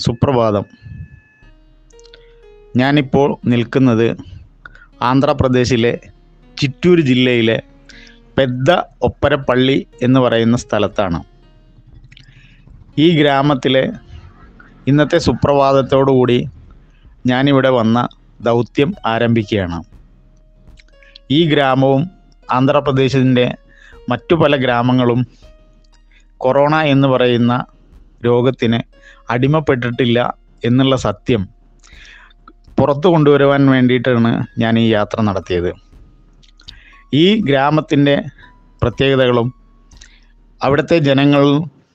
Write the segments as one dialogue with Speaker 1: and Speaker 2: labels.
Speaker 1: സുപ്രഭാതം ഞാനിപ്പോൾ നിൽക്കുന്നത് ആന്ധ്രാപ്രദേശിലെ ചിറ്റൂർ ജില്ലയിലെ പെദ്ദ ഒപ്പരപ്പള്ളി എന്ന് പറയുന്ന സ്ഥലത്താണ് ഈ ഗ്രാമത്തിലെ ഇന്നത്തെ സുപ്രഭാതത്തോടുകൂടി ഞാനിവിടെ വന്ന ദൗത്യം ആരംഭിക്കുകയാണ് ഈ ഗ്രാമവും ആന്ധ്രാപ്രദേശിൻ്റെ മറ്റു പല ഗ്രാമങ്ങളും കൊറോണ എന്ന് പറയുന്ന രോഗത്തിന് അടിമപ്പെട്ടിട്ടില്ല എന്നുള്ള സത്യം പുറത്തു കൊണ്ടുവരുവാൻ വേണ്ടിയിട്ടാണ് ഞാൻ ഈ യാത്ര നടത്തിയത് ഈ ഗ്രാമത്തിൻ്റെ പ്രത്യേകതകളും അവിടുത്തെ ജനങ്ങൾ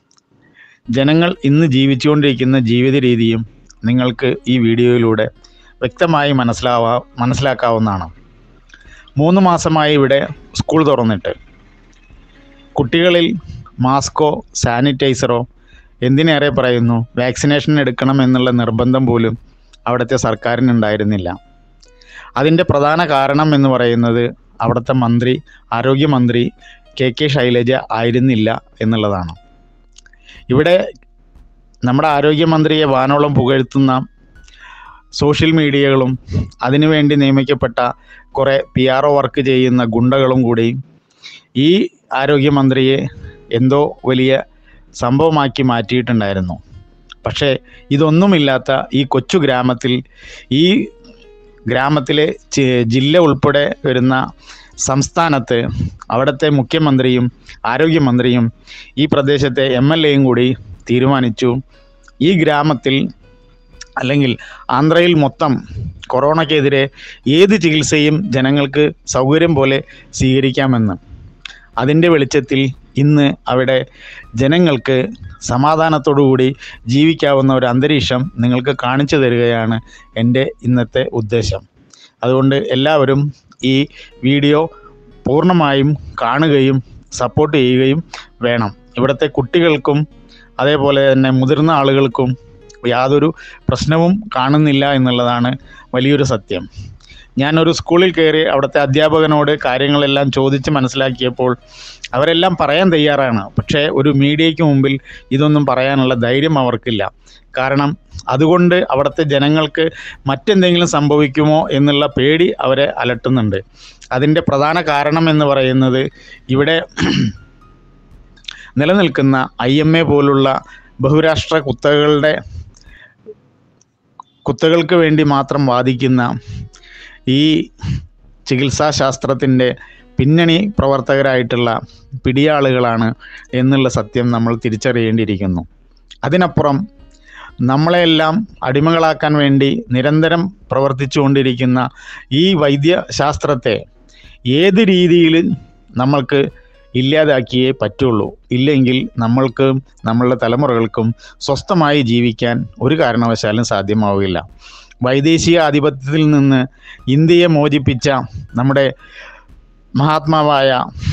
Speaker 1: ജനങ്ങൾ ഇന്ന് ജീവിച്ചുകൊണ്ടിരിക്കുന്ന ജീവിത രീതിയും നിങ്ങൾക്ക് ഈ വീഡിയോയിലൂടെ വ്യക്തമായി മനസ്സിലാവാ മനസ്സിലാക്കാവുന്നതാണ് മൂന്ന് മാസമായി ഇവിടെ സ്കൂൾ തുറന്നിട്ട് കുട്ടികളിൽ മാസ്കോ സാനിറ്റൈസറോ എന്തിനേറെ പറയുന്നു വാക്സിനേഷൻ എടുക്കണം എന്നുള്ള നിർബന്ധം പോലും അവിടുത്തെ സർക്കാരിനുണ്ടായിരുന്നില്ല അതിൻ്റെ പ്രധാന കാരണം എന്ന് പറയുന്നത് അവിടുത്തെ മന്ത്രി ആരോഗ്യമന്ത്രി കെ കെ ശൈലജ ആയിരുന്നില്ല എന്നുള്ളതാണ് ഇവിടെ നമ്മുടെ ആരോഗ്യമന്ത്രിയെ വാനോളം പുകഴ്ത്തുന്ന സോഷ്യൽ മീഡിയകളും അതിനുവേണ്ടി നിയമിക്കപ്പെട്ട കുറേ പി ആർ ഒ വർക്ക് ചെയ്യുന്ന ഗുണ്ടകളും കൂടി ഈ ആരോഗ്യമന്ത്രിയെ എന്തോ വലിയ സംഭവമാക്കി മാറ്റിയിട്ടുണ്ടായിരുന്നു പക്ഷേ ഇതൊന്നുമില്ലാത്ത ഈ കൊച്ചു ഗ്രാമത്തിൽ ഈ ഗ്രാമത്തിലെ ചി- ജില്ല ഉൾപ്പെടെ വരുന്ന സംസ്ഥാനത്ത് അവിടുത്തെ മുഖ്യമന്ത്രിയും ആരോഗ്യമന്ത്രിയും ഈ പ്രദേശത്തെ എം എൽ എയും കൂടി തീരുമാനിച്ചു ഈ ഗ്രാമത്തിൽ അല്ലെങ്കിൽ ആന്ധ്രയിൽ മൊത്തം കൊറോണയ്ക്കെതിരെ ഏത് ചികിത്സയും ജനങ്ങൾക്ക് സൗകര്യം പോലെ സ്വീകരിക്കാമെന്ന് അതിൻ്റെ വെളിച്ചത്തിൽ ഇന്ന് അവിടെ ജനങ്ങൾക്ക് സമാധാനത്തോടുകൂടി ജീവിക്കാവുന്ന ഒരു അന്തരീക്ഷം നിങ്ങൾക്ക് കാണിച്ചു തരികയാണ് എൻ്റെ ഇന്നത്തെ ഉദ്ദേശം അതുകൊണ്ട് എല്ലാവരും ഈ വീഡിയോ പൂർണ്ണമായും കാണുകയും സപ്പോർട്ട് ചെയ്യുകയും വേണം ഇവിടുത്തെ കുട്ടികൾക്കും അതേപോലെ തന്നെ മുതിർന്ന ആളുകൾക്കും യാതൊരു പ്രശ്നവും കാണുന്നില്ല എന്നുള്ളതാണ് വലിയൊരു സത്യം ഞാനൊരു സ്കൂളിൽ കയറി അവിടുത്തെ അധ്യാപകനോട് കാര്യങ്ങളെല്ലാം ചോദിച്ച് മനസ്സിലാക്കിയപ്പോൾ അവരെല്ലാം പറയാൻ തയ്യാറാണ് പക്ഷേ ഒരു മീഡിയയ്ക്ക് മുമ്പിൽ ഇതൊന്നും പറയാനുള്ള ധൈര്യം അവർക്കില്ല കാരണം അതുകൊണ്ട് അവിടുത്തെ ജനങ്ങൾക്ക് മറ്റെന്തെങ്കിലും സംഭവിക്കുമോ എന്നുള്ള പേടി അവരെ അലട്ടുന്നുണ്ട് അതിൻ്റെ പ്രധാന കാരണം എന്ന് പറയുന്നത് ഇവിടെ നിലനിൽക്കുന്ന ഐ എം എ പോലുള്ള ബഹുരാഷ്ട്ര കുത്തകകളുടെ കുത്തകൾക്ക് വേണ്ടി മാത്രം വാദിക്കുന്ന ഈ ചികിത്സാശാസ്ത്രത്തിൻ്റെ പിന്നണി പ്രവർത്തകരായിട്ടുള്ള പിടിയാളുകളാണ് എന്നുള്ള സത്യം നമ്മൾ തിരിച്ചറിയേണ്ടിയിരിക്കുന്നു അതിനപ്പുറം നമ്മളെല്ലാം അടിമകളാക്കാൻ വേണ്ടി നിരന്തരം പ്രവർത്തിച്ചുകൊണ്ടിരിക്കുന്ന ഈ വൈദ്യശാസ്ത്രത്തെ ഏത് രീതിയിൽ നമ്മൾക്ക് ഇല്ലാതാക്കിയേ പറ്റുള്ളൂ ഇല്ലെങ്കിൽ നമ്മൾക്കും നമ്മളുടെ തലമുറകൾക്കും സ്വസ്ഥമായി ജീവിക്കാൻ ഒരു കാരണവശാലും സാധ്യമാവുകയില്ല വൈദേശിക ആധിപത്യത്തിൽ നിന്ന് ഇന്ത്യയെ മോചിപ്പിച്ച നമ്മുടെ മഹാത്മാവായ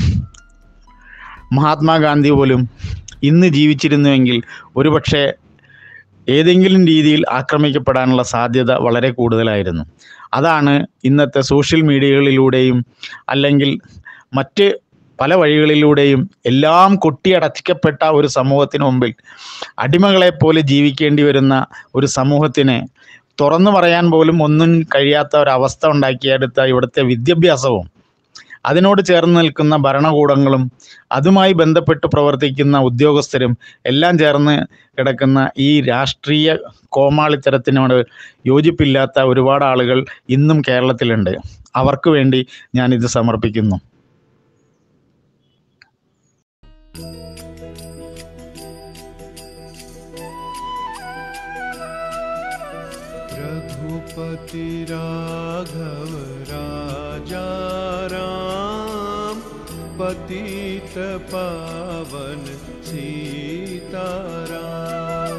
Speaker 1: മഹാത്മാഗാന്ധി പോലും ഇന്ന് ജീവിച്ചിരുന്നുവെങ്കിൽ ഒരുപക്ഷെ ഏതെങ്കിലും രീതിയിൽ ആക്രമിക്കപ്പെടാനുള്ള സാധ്യത വളരെ കൂടുതലായിരുന്നു അതാണ് ഇന്നത്തെ സോഷ്യൽ മീഡിയകളിലൂടെയും അല്ലെങ്കിൽ മറ്റ് പല വഴികളിലൂടെയും എല്ലാം കൊട്ടിയടച്ചിക്കപ്പെട്ട ഒരു സമൂഹത്തിന് മുമ്പിൽ അടിമകളെപ്പോലെ ജീവിക്കേണ്ടി വരുന്ന ഒരു സമൂഹത്തിനെ തുറന്നു പറയാൻ പോലും ഒന്നും കഴിയാത്ത ഒരവസ്ഥ ഉണ്ടാക്കിയെടുത്ത ഇവിടുത്തെ വിദ്യാഭ്യാസവും അതിനോട് ചേർന്ന് നിൽക്കുന്ന ഭരണകൂടങ്ങളും അതുമായി ബന്ധപ്പെട്ട് പ്രവർത്തിക്കുന്ന ഉദ്യോഗസ്ഥരും എല്ലാം ചേർന്ന് കിടക്കുന്ന ഈ രാഷ്ട്രീയ കോമാളിത്തരത്തിനോട് യോജിപ്പില്ലാത്ത ഒരുപാട് ആളുകൾ ഇന്നും കേരളത്തിലുണ്ട് അവർക്ക് വേണ്ടി ഞാനിത് സമർപ്പിക്കുന്നു
Speaker 2: रघुपति राघव राजा राम पतित पावन सीताराम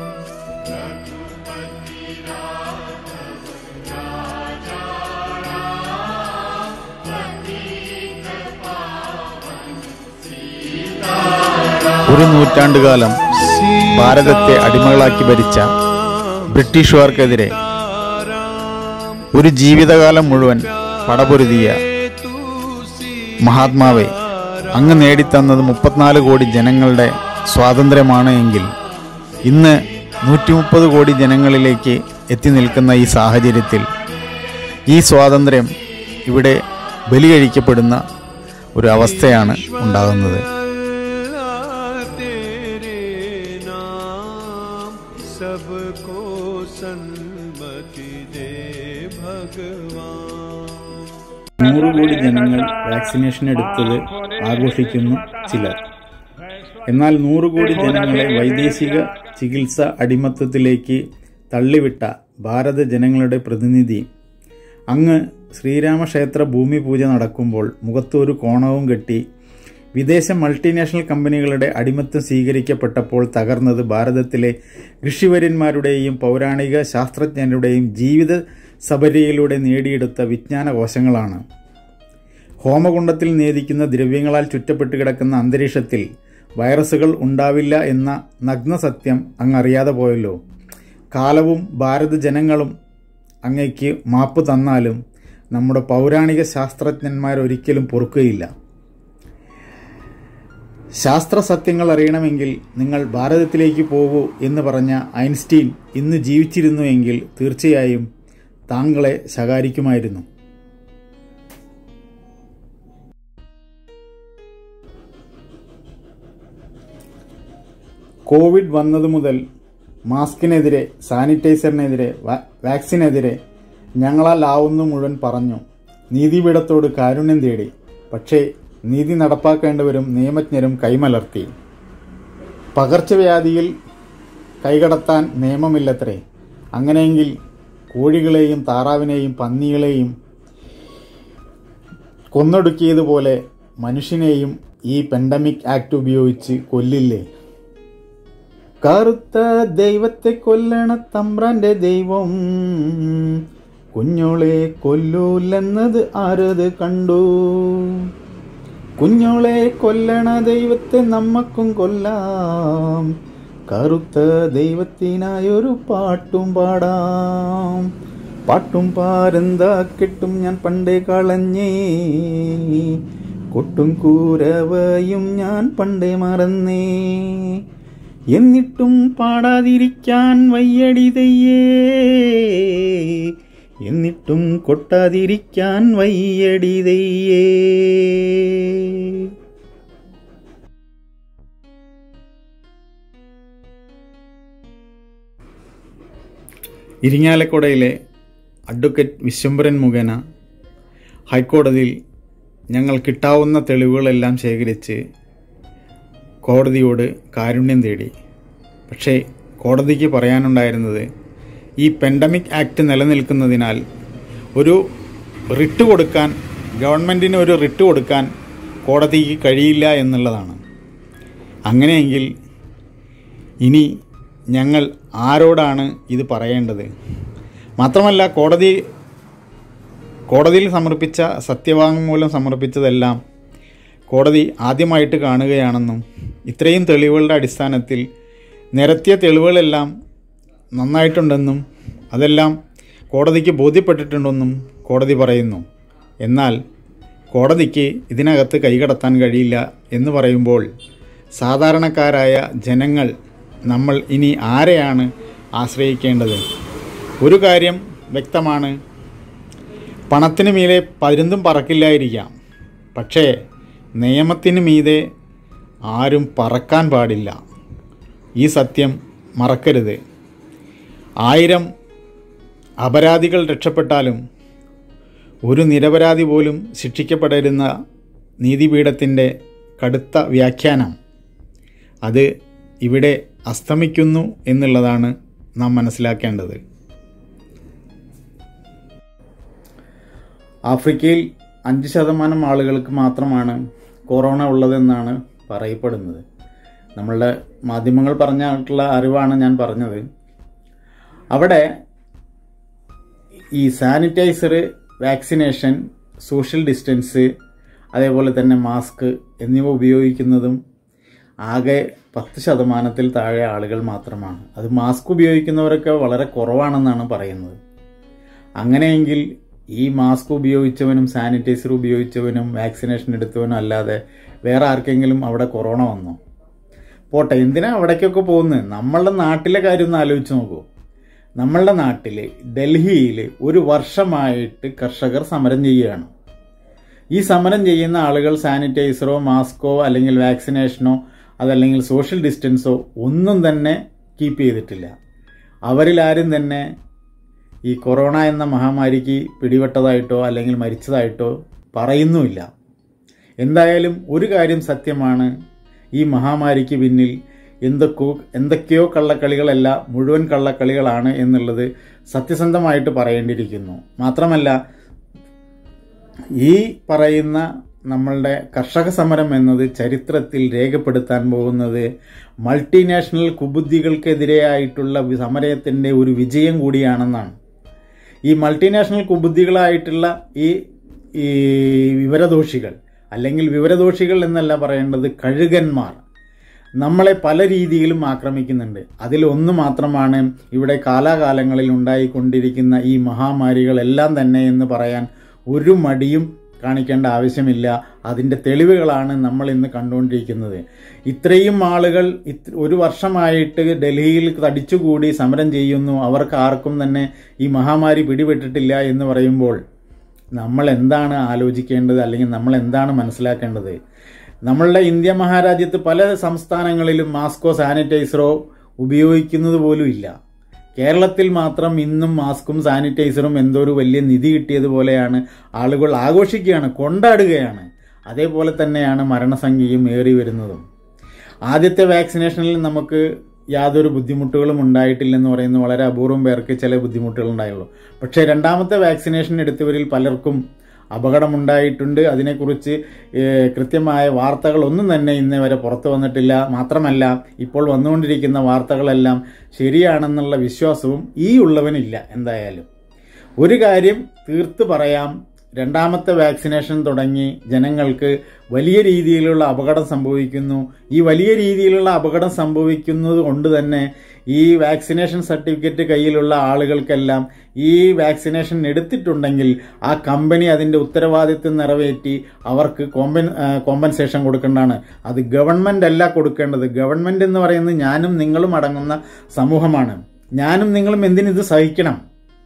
Speaker 1: ഒരു നൂറ്റാണ്ടുകാലം ഭാരതത്തെ അടിമകളാക്കി ഭരിച്ച ബ്രിട്ടീഷുകാർക്കെതിരെ ഒരു ജീവിതകാലം മുഴുവൻ പടപൊരുതിയ മഹാത്മാവെ അങ്ങ് നേടിത്തന്നത് മുപ്പത്തിനാല് കോടി ജനങ്ങളുടെ സ്വാതന്ത്ര്യമാണ് എങ്കിൽ ഇന്ന് നൂറ്റി മുപ്പത് കോടി ജനങ്ങളിലേക്ക് എത്തി നിൽക്കുന്ന ഈ സാഹചര്യത്തിൽ ഈ സ്വാതന്ത്ര്യം ഇവിടെ ബലി കഴിക്കപ്പെടുന്ന ഒരു അവസ്ഥയാണ് ഉണ്ടാകുന്നത്
Speaker 2: अल्लाह तेरे नाम सबको सन्मति दे भगवान
Speaker 1: നൂറ് കോടി ജനങ്ങൾ വാക്സിനേഷൻ എടുത്തത് ആഘോഷിക്കുന്നു ചിലർ എന്നാൽ നൂറ് കോടി ജനങ്ങളെ വൈദേശിക ചികിത്സ അടിമത്തത്തിലേക്ക് തള്ളിവിട്ട ഭാരത ജനങ്ങളുടെ പ്രതിനിധി അങ്ങ് ശ്രീരാമക്ഷേത്ര ഭൂമി പൂജ നടക്കുമ്പോൾ മുഖത്ത് ഒരു കോണവും കെട്ടി വിദേശ മൾട്ടിനാഷണൽ കമ്പനികളുടെ അടിമത്തം സ്വീകരിക്കപ്പെട്ടപ്പോൾ തകർന്നത് ഭാരതത്തിലെ ഋഷിവര്യന്മാരുടെയും പൗരാണിക ശാസ്ത്രജ്ഞരുടെയും ജീവിത സബരിയിലൂടെ നേടിയെടുത്ത വിജ്ഞാന കോശങ്ങളാണ് ഹോമകുണ്ടത്തിൽ നേദിക്കുന്ന ദ്രവ്യങ്ങളാൽ ചുറ്റപ്പെട്ട് കിടക്കുന്ന അന്തരീക്ഷത്തിൽ വൈറസുകൾ ഉണ്ടാവില്ല എന്ന നഗ്ന സത്യം അങ്ങ് അറിയാതെ പോയല്ലോ കാലവും ഭാരത ജനങ്ങളും അങ്ങയ്ക്ക് മാപ്പ് തന്നാലും നമ്മുടെ പൗരാണിക ശാസ്ത്രജ്ഞന്മാരൊരിക്കലും പൊറുക്കുകയില്ല ശാസ്ത്ര സത്യങ്ങൾ അറിയണമെങ്കിൽ നിങ്ങൾ ഭാരതത്തിലേക്ക് പോകൂ എന്ന് പറഞ്ഞ ഐൻസ്റ്റീൻ ഇന്ന് ജീവിച്ചിരുന്നുവെങ്കിൽ തീർച്ചയായും താങ്കളെ ശകാരിക്കുമായിരുന്നു കോവിഡ് വന്നതു മുതൽ മാസ്കിനെതിരെ സാനിറ്റൈസറിനെതിരെ വാ- വാക്സിനെതിരെ ഞങ്ങളാൽ ആവുന്നു മുഴുവൻ പറഞ്ഞു നീതിപീഠത്തോട് കാരുണ്യം തേടി പക്ഷേ നീതി നടപ്പാക്കേണ്ടവരും നിയമജ്ഞരും കൈമലർത്തി പകർച്ചവ്യാധിയിൽ കൈകടത്താൻ നിയമമില്ലത്രേ അങ്ങനെയെങ്കിൽ കോഴികളെയും താറാവിനെയും പന്നികളെയും കൊന്നൊടുക്കിയതുപോലെ മനുഷ്യനെയും ഈ പെൻഡമിക് ആക്ട് ഉപയോഗിച്ച് കൊല്ലില്ലേ കറുത്ത ദൈവത്തെ കൊല്ലണ തമ്പ്രാന്റെ ദൈവം കുഞ്ഞോളെ കൊല്ലൂലെന്നത് ആരത് കണ്ടു കുഞ്ഞോളെ കൊല്ലണ ദൈവത്തെ നമ്മക്കും കൊല്ലാം കറുത്ത ദൈവത്തിനായൊരു പാട്ടും പാടാം പാട്ടും പാരെന്താ കിട്ടും ഞാൻ പണ്ടേ കളഞ്ഞേ കൊട്ടും കൂരവയും ഞാൻ പണ്ടേ മറന്നേ എന്നിട്ടും പാടാതിരിക്കാൻ വയ്യടി തെയ്യേ എന്നിട്ടും കൊട്ടാതിരിക്കാൻ വയ്യടി തെയ്യേ ഇരിങ്ങാലക്കുടയിലെ അഡ്വക്കേറ്റ് വിശ്വംഭരൻ മുഖേന ഹൈക്കോടതിയിൽ ഞങ്ങൾ കിട്ടാവുന്ന തെളിവുകളെല്ലാം ശേഖരിച്ച് കോടതിയോട് കാരുണ്യം തേടി പക്ഷേ കോടതിക്ക് പറയാനുണ്ടായിരുന്നത് ഈ പെൻഡമിക് ആക്ട് നിലനിൽക്കുന്നതിനാൽ ഒരു റിട്ട് കൊടുക്കാൻ ഗവൺമെൻറ്റിന് ഒരു റിട്ട് കൊടുക്കാൻ കോടതിക്ക് കഴിയില്ല എന്നുള്ളതാണ് അങ്ങനെയെങ്കിൽ ഇനി ഞങ്ങൾ ആരോടാണ് ഇത് പറയേണ്ടത് മാത്രമല്ല കോടതി കോടതിയിൽ സമർപ്പിച്ച സത്യവാങ്മൂലം സമർപ്പിച്ചതെല്ലാം കോടതി ആദ്യമായിട്ട് കാണുകയാണെന്നും ഇത്രയും തെളിവുകളുടെ അടിസ്ഥാനത്തിൽ നിരത്തിയ തെളിവുകളെല്ലാം നന്നായിട്ടുണ്ടെന്നും അതെല്ലാം കോടതിക്ക് ബോധ്യപ്പെട്ടിട്ടുണ്ടെന്നും കോടതി പറയുന്നു എന്നാൽ കോടതിക്ക് ഇതിനകത്ത് കൈകടത്താൻ കഴിയില്ല എന്ന് പറയുമ്പോൾ സാധാരണക്കാരായ ജനങ്ങൾ നമ്മൾ ഇനി ആരെയാണ് ആശ്രയിക്കേണ്ടത് ഒരു കാര്യം വ്യക്തമാണ് പണത്തിന് മീതെ പരുന്തും പറക്കില്ലായിരിക്കാം പക്ഷേ നിയമത്തിന് മീതെ ആരും പറക്കാൻ പാടില്ല ഈ സത്യം മറക്കരുത് ആയിരം അപരാധികൾ രക്ഷപ്പെട്ടാലും ഒരു നിരപരാധി പോലും ശിക്ഷിക്കപ്പെടരുന്ന നീതിപീഠത്തിൻ്റെ കടുത്ത വ്യാഖ്യാനം അത് ഇവിടെ അസ്തമിക്കുന്നു എന്നുള്ളതാണ് നാം മനസ്സിലാക്കേണ്ടത് ആഫ്രിക്കയിൽ അഞ്ച് ശതമാനം ആളുകൾക്ക് മാത്രമാണ് കൊറോണ ഉള്ളതെന്നാണ് പറയപ്പെടുന്നത് നമ്മളുടെ മാധ്യമങ്ങൾ പറഞ്ഞിട്ടുള്ള അറിവാണ് ഞാൻ പറഞ്ഞത് അവിടെ ഈ സാനിറ്റൈസർ വാക്സിനേഷൻ സോഷ്യൽ ഡിസ്റ്റൻസ് അതേപോലെ തന്നെ മാസ്ക് എന്നിവ ഉപയോഗിക്കുന്നതും ആകെ പത്ത് ശതമാനത്തിൽ താഴെ ആളുകൾ മാത്രമാണ് അത് മാസ്ക് ഉപയോഗിക്കുന്നവരൊക്കെ വളരെ കുറവാണെന്നാണ് പറയുന്നത് അങ്ങനെയെങ്കിൽ ഈ മാസ്ക് ഉപയോഗിച്ചവനും സാനിറ്റൈസർ ഉപയോഗിച്ചവനും വാക്സിനേഷൻ എടുത്തവനും അല്ലാതെ വേറെ ആർക്കെങ്കിലും അവിടെ കൊറോണ വന്നോ പോട്ടെ എന്തിനാ അവിടേക്കൊക്കെ പോകുന്നത് നമ്മളുടെ നാട്ടിലെ കാര്യം ഒന്ന് ആലോചിച്ച് നോക്കൂ നമ്മളുടെ നാട്ടിൽ ഡൽഹിയിൽ ഒരു വർഷമായിട്ട് കർഷകർ സമരം ചെയ്യുകയാണ് ഈ സമരം ചെയ്യുന്ന ആളുകൾ സാനിറ്റൈസറോ മാസ്കോ അല്ലെങ്കിൽ വാക്സിനേഷനോ അതല്ലെങ്കിൽ സോഷ്യൽ ഡിസ്റ്റൻസോ ഒന്നും തന്നെ കീപ്പ് ചെയ്തിട്ടില്ല അവരിലാരും തന്നെ ഈ കൊറോണ എന്ന മഹാമാരിക്ക് പിടിപെട്ടതായിട്ടോ അല്ലെങ്കിൽ മരിച്ചതായിട്ടോ പറയുന്നുമില്ല എന്തായാലും ഒരു കാര്യം സത്യമാണ് ഈ മഹാമാരിക്ക് പിന്നിൽ എന്തൊക്കെയോ എന്തൊക്കെയോ കള്ളക്കളികളല്ല മുഴുവൻ കള്ളക്കളികളാണ് എന്നുള്ളത് സത്യസന്ധമായിട്ട് പറയേണ്ടിയിരിക്കുന്നു മാത്രമല്ല ഈ പറയുന്ന നമ്മളുടെ കർഷക സമരം എന്നത് ചരിത്രത്തിൽ രേഖപ്പെടുത്താൻ പോകുന്നത് മൾട്ടിനാഷണൽ കുബുദ്ധികൾക്കെതിരെയായിട്ടുള്ള വി- സമരത്തിൻ്റെ ഒരു വിജയം കൂടിയാണെന്നാണ് ഈ മൾട്ടിനാഷണൽ കുബുദ്ധികളായിട്ടുള്ള ഈ ഈ വിവരദോഷികൾ അല്ലെങ്കിൽ വിവരദോഷികൾ എന്നല്ല പറയേണ്ടത് കഴുകന്മാർ നമ്മളെ പല രീതിയിലും ആക്രമിക്കുന്നുണ്ട് അതിൽ ഒന്ന് മാത്രമാണ് ഇവിടെ കാലാകാലങ്ങളിൽ ഉണ്ടായിക്കൊണ്ടിരിക്കുന്ന ഈ മഹാമാരികളെല്ലാം തന്നെ എന്ന് പറയാൻ ഒരു മടിയും കാണിക്കേണ്ട ആവശ്യമില്ല അതിൻ്റെ തെളിവുകളാണ് നമ്മൾ ഇന്ന് കണ്ടുകൊണ്ടിരിക്കുന്നത് ഇത്രയും ആളുകൾ ഇത് ഒരു വർഷമായിട്ട് ഡൽഹിയിൽ തടിച്ചുകൂടി സമരം ചെയ്യുന്നു അവർക്ക് ആർക്കും തന്നെ ഈ മഹാമാരി പിടിപെട്ടിട്ടില്ല എന്ന് പറയുമ്പോൾ നമ്മൾ എന്താണ് ആലോചിക്കേണ്ടത് അല്ലെങ്കിൽ നമ്മൾ എന്താണ് മനസ്സിലാക്കേണ്ടത് നമ്മളുടെ ഇന്ത്യ മഹാരാജ്യത്ത് പല സംസ്ഥാനങ്ങളിലും മാസ്കോ സാനിറ്റൈസറോ ഉപയോഗിക്കുന്നത് പോലും ഇല്ല കേരളത്തിൽ മാത്രം ഇന്നും മാസ്കും സാനിറ്റൈസറും എന്തോ ഒരു വലിയ നിധി കിട്ടിയതുപോലെയാണ് ആളുകൾ ആഘോഷിക്കുകയാണ് കൊണ്ടാടുകയാണ് അതേപോലെ തന്നെയാണ് മരണസംഖ്യയും ഏറി വരുന്നതും ആദ്യത്തെ വാക്സിനേഷനിൽ നമുക്ക് യാതൊരു ബുദ്ധിമുട്ടുകളും ഉണ്ടായിട്ടില്ലെന്ന് പറയുന്നത് വളരെ അപൂർവം പേർക്ക് ചില ബുദ്ധിമുട്ടുകൾ ഉണ്ടായുള്ളൂ പക്ഷേ രണ്ടാമത്തെ വാക്സിനേഷൻ എടുത്തവരിൽ പലർക്കും അപകടമുണ്ടായിട്ടുണ്ട് അതിനെക്കുറിച്ച് ഏഹ്, കൃത്യമായ വാർത്തകളൊന്നും തന്നെ ഇന്നേ വരെ പുറത്തു വന്നിട്ടില്ല മാത്രമല്ല ഇപ്പോൾ വന്നുകൊണ്ടിരിക്കുന്ന വാർത്തകളെല്ലാം ശരിയാണെന്നുള്ള വിശ്വാസവും ഈ ഉള്ളവനില്ല എന്തായാലും ഒരു കാര്യം തീർത്ത് പറയാം രണ്ടാമത്തെ വാക്സിനേഷൻ തുടങ്ങി ജനങ്ങൾക്ക് വലിയ രീതിയിലുള്ള അപകടം സംഭവിക്കുന്നു ഈ വലിയ രീതിയിലുള്ള അപകടം സംഭവിക്കുന്നത് കൊണ്ട് തന്നെ ഈ വാക്സിനേഷൻ സർട്ടിഫിക്കറ്റ് കയ്യിലുള്ള ആളുകൾക്കെല്ലാം ഈ വാക്സിനേഷൻ എടുത്തിട്ടുണ്ടെങ്കിൽ ആ കമ്പനി അതിന്റെ ഉത്തരവാദിത്വം നിറവേറ്റി അവർക്ക് കോമ്പൻ കോമ്പൻസേഷൻ കൊടുക്കേണ്ടതാണ് അത് ഗവൺമെന്റ് അല്ല കൊടുക്കേണ്ടത് ഗവൺമെന്റ് എന്ന് പറയുന്നത് ഞാനും നിങ്ങളും അടങ്ങുന്ന സമൂഹമാണ് ഞാനും നിങ്ങളും എന്തിനിത് സഹിക്കണം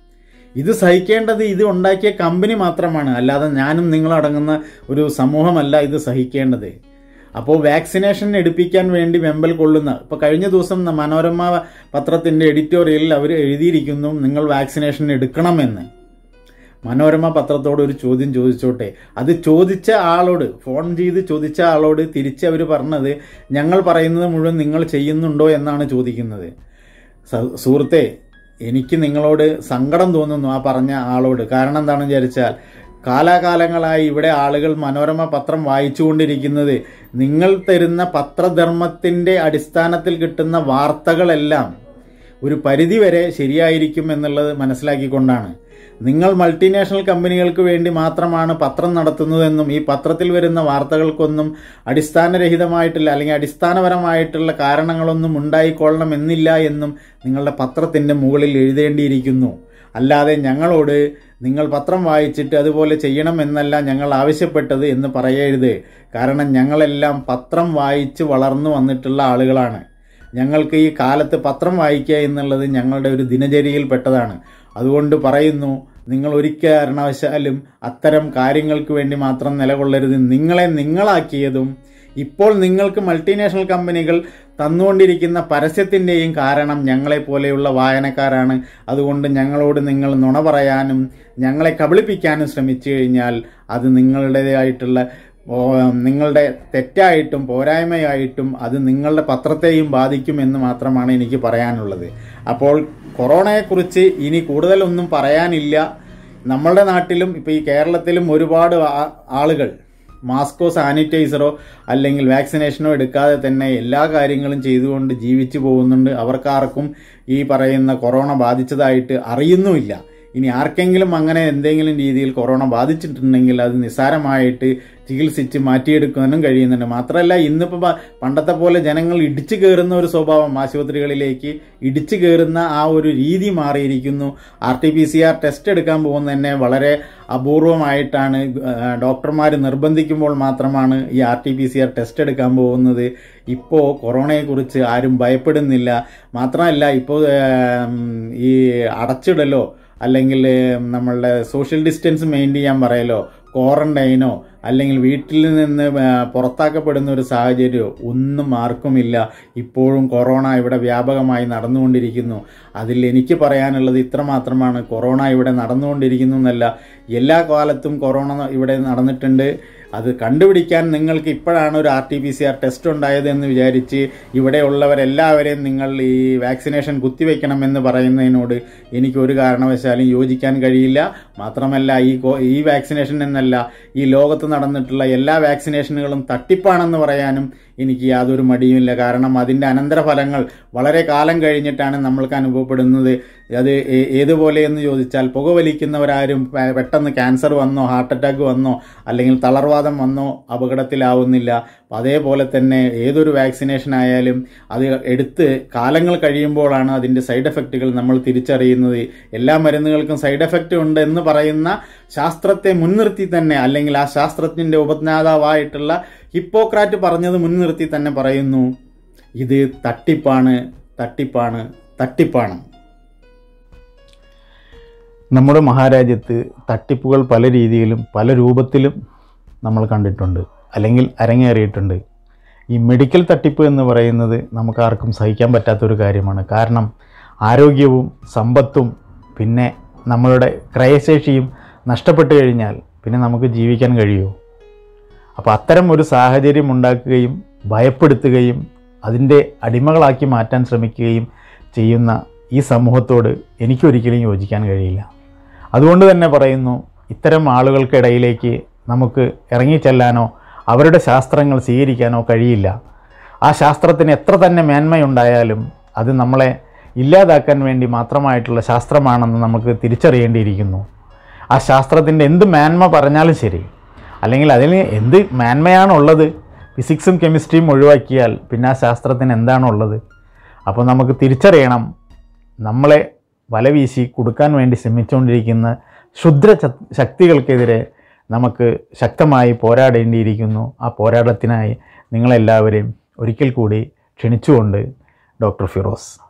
Speaker 1: ഇത് സഹിക്കേണ്ടത് ഇത് ഉണ്ടാക്കിയ കമ്പനി മാത്രമാണ് അല്ലാതെ ഞാനും നിങ്ങളും അടങ്ങുന്ന ഒരു സമൂഹമല്ല ഇത് സഹിക്കേണ്ടത് അപ്പോൾ വാക്സിനേഷൻ എടുപ്പിക്കാൻ വേണ്ടി വെമ്പൽ കൊള്ളുന്ന ഇപ്പോൾ കഴിഞ്ഞ ദിവസം ന- മനോരമ പത്രത്തിന്റെ എഡിറ്റോറിയലിൽ അവർ എഴുതിയിരിക്കുന്നു നിങ്ങൾ വാക്സിനേഷൻ എടുക്കണമെന്ന് മനോരമ പത്രത്തോട് ഒരു ചോദ്യം ചോദിച്ചോട്ടെ അത് ചോദിച്ച ആളോട് ഫോൺ ചെയ്ത് ചോദിച്ച ആളോട് തിരിച്ച് അവർ പറഞ്ഞത് ഞങ്ങൾ പറയുന്നത് മുഴുവൻ നിങ്ങൾ ചെയ്യുന്നുണ്ടോ എന്നാണ് ചോദിക്കുന്നത് സ- സുഹൃത്തെ എനിക്ക് നിങ്ങളോട് സങ്കടം തോന്നുന്നു ആ പറഞ്ഞ ആളോട് കാരണം എന്താണെന്ന് വിചാരിച്ചാൽ കാലാകാലങ്ങളായി ഇവിടെ ആളുകൾ മനോരമ പത്രം വായിച്ചുകൊണ്ടിരിക്കുന്നത് നിങ്ങൾ തരുന്ന പത്രധർമ്മത്തിന്റെ അടിസ്ഥാനത്തിൽ കിട്ടുന്ന വാർത്തകളെല്ലാം ഒരു പരിധിവരെ ശരിയായിരിക്കും എന്നുള്ളത് മനസ്സിലാക്കിക്കൊണ്ടാണ് നിങ്ങൾ മൾട്ടിനാഷണൽ കമ്പനികൾക്ക് വേണ്ടി മാത്രമാണ് പത്രം നടത്തുന്നതെന്നും ഈ പത്രത്തിൽ വരുന്ന വാർത്തകൾക്കൊന്നും അടിസ്ഥാനരഹിതമായിട്ടുള്ള അല്ലെങ്കിൽ അടിസ്ഥാനപരമായിട്ടുള്ള കാരണങ്ങളൊന്നും ഉണ്ടായിക്കൊള്ളണം എന്നില്ല എന്നും നിങ്ങളുടെ പത്രത്തിന്റെ മുകളിൽ എഴുതേണ്ടിയിരിക്കുന്നു അല്ലാതെ ഞങ്ങളോട് നിങ്ങൾ പത്രം വായിച്ചിട്ട് അതുപോലെ ചെയ്യണം എന്നല്ല ഞങ്ങൾ ആവശ്യപ്പെട്ടത് എന്ന് പറയരുത് കാരണം ഞങ്ങളെല്ലാം പത്രം വായിച്ച് വളർന്നു വന്നിട്ടുള്ള ആളുകളാണ് ഞങ്ങൾക്ക് ഈ കാലത്ത് പത്രം വായിക്കുക എന്നുള്ളത് ഞങ്ങളുടെ ഒരു ദിനചര്യയിൽപ്പെട്ടതാണ് അതുകൊണ്ട് പറയുന്നു നിങ്ങൾ ഒരിക്കൽ കാരണവശാലും അത്തരം കാര്യങ്ങൾക്ക് വേണ്ടി മാത്രം നിലകൊള്ളരുത് നിങ്ങളെ നിങ്ങളാക്കിയതും ഇപ്പോൾ നിങ്ങൾക്ക് മൾട്ടിനാഷണൽ കമ്പനികൾ തന്നുകൊണ്ടിരിക്കുന്ന പരസ്യത്തിൻ്റെയും കാരണം ഞങ്ങളെ പോലെയുള്ള വായനക്കാരാണ് അതുകൊണ്ട് ഞങ്ങളോട് നിങ്ങൾ നുണ പറയാനും ഞങ്ങളെ കബളിപ്പിക്കാനും ശ്രമിച്ചു കഴിഞ്ഞാൽ അത് നിങ്ങളുടേതായിട്ടുള്ള ഓ, നിങ്ങളുടെ തെറ്റായിട്ടും പോരായ്മയായിട്ടും അത് നിങ്ങളുടെ പത്രത്തെയും ബാധിക്കുമെന്ന് മാത്രമാണ് എനിക്ക് പറയാനുള്ളത് അപ്പോൾ കൊറോണയെക്കുറിച്ച് ഇനി കൂടുതലൊന്നും പറയാനില്ല നമ്മളുടെ നാട്ടിലും ഇപ്പോൾ ഈ കേരളത്തിലും ഒരുപാട് ആ- ആളുകൾ മാസ്കോ സാനിറ്റൈസറോ അല്ലെങ്കിൽ വാക്സിനേഷനോ എടുക്കാതെ തന്നെ എല്ലാ കാര്യങ്ങളും ചെയ്തുകൊണ്ട് ജീവിച്ചു പോകുന്നുണ്ട് അവർക്കാർക്കും ഈ പറയുന്ന കൊറോണ ബാധിച്ചതായിട്ട് അറിയുന്നുമില്ല ഇനി ആർക്കെങ്കിലും അങ്ങനെ എന്തെങ്കിലും രീതിയിൽ കൊറോണ ബാധിച്ചിട്ടുണ്ടെങ്കിൽ അത് നിസ്സാരമായിട്ട് ചികിത്സിച്ച് മാറ്റിയെടുക്കാനും കഴിയുന്നുണ്ട് മാത്രമല്ല ഇന്നിപ്പോൾ പണ്ടത്തെ പോലെ ജനങ്ങൾ ഇടിച്ചു കയറുന്ന ഒരു സ്വഭാവം ആശുപത്രികളിലേക്ക് ഇടിച്ചു കയറുന്ന ആ ഒരു രീതി മാറിയിരിക്കുന്നു R T P C R test എടുക്കാൻ പോകുന്നത് തന്നെ വളരെ അപൂർവമായിട്ടാണ് ഡോക്ടർമാർ നിർബന്ധിക്കുമ്പോൾ മാത്രമാണ് ഈ R T P C R test എടുക്കാൻ പോകുന്നത് ഇപ്പോൾ കൊറോണയെക്കുറിച്ച് ആരും ഭയപ്പെടുന്നില്ല മാത്രമല്ല ഇപ്പോൾ ഈ അടച്ചിടലോ അല്ലെങ്കിൽ നമ്മളുടെ സോഷ്യൽ ഡിസ്റ്റൻസ് മെയിൻറ്റെയിൻ ചെയ്യാൻ പറയലോ ക്വാറന്റൈനോ അല്ലെങ്കിൽ വീട്ടിൽ നിന്ന് പുറത്താക്കപ്പെടുന്ന ഒരു സാഹചര്യമോ ഒന്നും ആർക്കുമില്ല ഇപ്പോഴും കൊറോണ ഇവിടെ വ്യാപകമായി നടന്നുകൊണ്ടിരിക്കുന്നു അതിൽ എനിക്ക് പറയാനുള്ളത് ഇത്ര മാത്രമാണ് കൊറോണ ഇവിടെ നടന്നുകൊണ്ടിരിക്കുന്നു എന്നല്ല എല്ലാ കാലത്തും കൊറോണ ഇവിടെ നടന്നിട്ടുണ്ട് അത് കണ്ടുപിടിക്കാൻ നിങ്ങൾക്ക് ഇപ്പോഴാണ് ഒരു R T P C R test ഉണ്ടായത് എന്ന് വിചാരിച്ച് ഇവിടെയുള്ളവരെല്ലാവരെയും നിങ്ങൾ ഈ വാക്സിനേഷൻ കുത്തിവെക്കണമെന്ന് പറയുന്നതിനോട് എനിക്ക് ഒരു കാരണവശാലും യോജിക്കാൻ കഴിയില്ല മാത്രമല്ല ഈ ഈ വാക്സിനേഷൻ എന്നല്ല ഈ ലോകത്ത് നടന്നിട്ടുള്ള എല്ലാ വാക്സിനേഷനുകളും തട്ടിപ്പാണെന്ന് പറയാനും എനിക്ക് യാതൊരു മടിയുമില്ല കാരണം അതിൻ്റെ അനന്തരഫലങ്ങൾ വളരെ കാലം കഴിഞ്ഞിട്ടാണ് നമ്മൾക്ക് അനുഭവപ്പെടുന്നത് അത് ഏതുപോലെ എന്ന് ചോദിച്ചാൽ പുകവലിക്കുന്നവരാരും പെട്ടെന്ന് ക്യാൻസർ വന്നോ ഹാർട്ട് അറ്റാക്ക് വന്നോ അല്ലെങ്കിൽ തളർവാദം വന്നോ അപകടത്തിലാവുന്നില്ല അതേപോലെ തന്നെ ഏതൊരു വാക്സിനേഷൻ ആയാലും അത് എടുത്ത് കാലങ്ങൾ കഴിയുമ്പോഴാണ് അതിൻ്റെ സൈഡ് എഫക്റ്റുകൾ നമ്മൾ തിരിച്ചറിയുന്നത് എല്ലാ മരുന്നുകൾക്കും സൈഡ് എഫക്റ്റ് ഉണ്ട് എന്ന് പറയുന്ന ശാസ്ത്രത്തെ മുൻനിർത്തി തന്നെ അല്ലെങ്കിൽ ആ ശാസ്ത്രത്തിൻ്റെ ഉപജ്ഞാതാവായിട്ടുള്ള ഹിപ്പോക്രാറ്റ് പറഞ്ഞത് മുൻനിർത്തി തന്നെ പറയുന്നു ഇത് തട്ടിപ്പാണ് തട്ടിപ്പാണ് തട്ടിപ്പാണ് നമ്മുടെ മഹാരാജ്യത്ത് തട്ടിപ്പുകൾ പല രീതിയിലും പല രൂപത്തിലും നമ്മൾ കണ്ടിട്ടുണ്ട് അല്ലെങ്കിൽ അരങ്ങേറിയിട്ടുണ്ട് ഈ മെഡിക്കൽ തട്ടിപ്പ് എന്ന് പറയുന്നത് നമുക്ക് ആർക്കും സഹിക്കാൻ പറ്റാത്തൊരു കാര്യമാണ് കാരണം ആരോഗ്യവും സമ്പത്തും പിന്നെ നമ്മളുടെ ക്രയശേഷിയും നഷ്ടപ്പെട്ടു കഴിഞ്ഞാൽ പിന്നെ നമുക്ക് ജീവിക്കാൻ കഴിയുമോ അപ്പോൾ അത്തരം ഒരു സാഹചര്യം ഉണ്ടാക്കുകയും ഭയപ്പെടുത്തുകയും അതിൻ്റെ അടിമകളാക്കി മാറ്റാൻ ശ്രമിക്കുകയും ചെയ്യുന്ന ഈ സമൂഹത്തോട് എനിക്കൊരിക്കലും യോജിക്കാൻ കഴിയില്ല അതുകൊണ്ട് തന്നെ പറയുന്നു ഇത്തരം ആളുകൾക്കിടയിലേക്ക് നമുക്ക് ഇറങ്ങിച്ചെല്ലാനോ അവരുടെ ശാസ്ത്രങ്ങൾ സ്വീകരിക്കാനോ കഴിയില്ല ആ ശാസ്ത്രത്തിന് എത്ര തന്നെ മേന്മയുണ്ടായാലും അത് നമ്മളെ ഇല്ലാതാക്കാൻ വേണ്ടി മാത്രമായിട്ടുള്ള ശാസ്ത്രമാണെന്ന് നമുക്ക് തിരിച്ചറിയേണ്ടിയിരിക്കുന്നു ആ ശാസ്ത്രത്തിൻ്റെ എന്ത് മേന്മ പറഞ്ഞാലും ശരി അല്ലെങ്കിൽ അതിന് എന്ത് മേന്മയാണുള്ളത് ഫിസിക്സും കെമിസ്ട്രിയും ഒഴിവാക്കിയാൽ പിന്നെ ആ ശാസ്ത്രത്തിന് എന്താണുള്ളത് അപ്പോൾ നമുക്ക് തിരിച്ചറിയണം നമ്മളെ വലവീശി കൊടുക്കാൻ വേണ്ടി ശ്രമിച്ചുകൊണ്ടിരിക്കുന്ന ക്ഷുദ്ര ശക്തികൾക്കെതിരെ നമുക്ക് ശക്തമായി പോരാടേണ്ടിയിരിക്കുന്നു ആ പോരാട്ടത്തിനായി നിങ്ങളെല്ലാവരെയും ഒരിക്കൽ കൂടി ക്ഷണിച്ചുകൊണ്ട് ഡോക്ടർ ഫിറോസ്